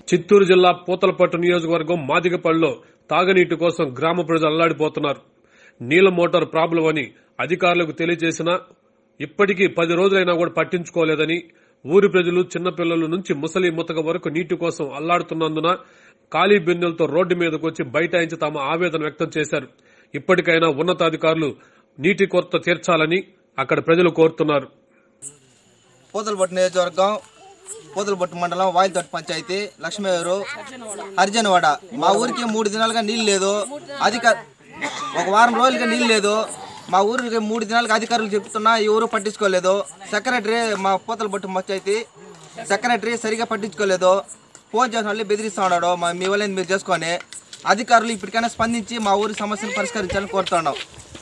చిత్తూరు జిల్లా పూతలపట్టు నియోజకవర్గం మాదిగపల్లిలో తాగునీటి కోసం గ్రామ ప్రజలు అల్లాడిపోతున్నారు నీళ్ల మోటార్ ప్రాబ్లం అని అధికారులకు తెలియజేసినా ఇప్పటికీ పది రోజులైనా కూడా పట్టించుకోలేదని ఊరి ప్రజలు చిన్నపిల్లల నుంచి ముసలి ముతక వరకు నీటి కోసం అల్లాడుతున్నందున ఖాళీ బిందెలతో రోడ్డు మీదకు వచ్చి బైఠాయించి తమ ఆవేదన వ్యక్తం చేశారు ఇప్పటికైనా ఉన్నతాధికారులు నీటి కొరత తీర్చాలని అక్కడ ప్రజలు కోరుతున్నారు పూతలపట్టు నియోజకవర్గం పూతలపట్టు మండలం వాయిల్తోట పంచాయతీ లక్ష్మీవారు హరిజనవాడ మా ఊరికి మూడు దినాలుగా నీళ్ళు లేదు అధిక ఒక వారం రోజులుగా నీళ్ళు లేదు మా ఊరికి మూడు దినాలుగా అధికారులు చెప్తున్నా ఎవరు పట్టించుకోలేదు సెక్రటరీ మా పూతలపట్టు పంచాయతీ సెక్రటరీ సరిగా పట్టించుకోలేదు ఫోన్ చేసిన వాళ్ళు బెదిరిస్తా ఉన్నాడు మా మీ వాళ్ళని మీరు చేసుకొని అధికారులు ఇప్పటికైనా స్పందించి మా ఊరి సమస్యను పరిష్కరించాలని కోరుతున్నాం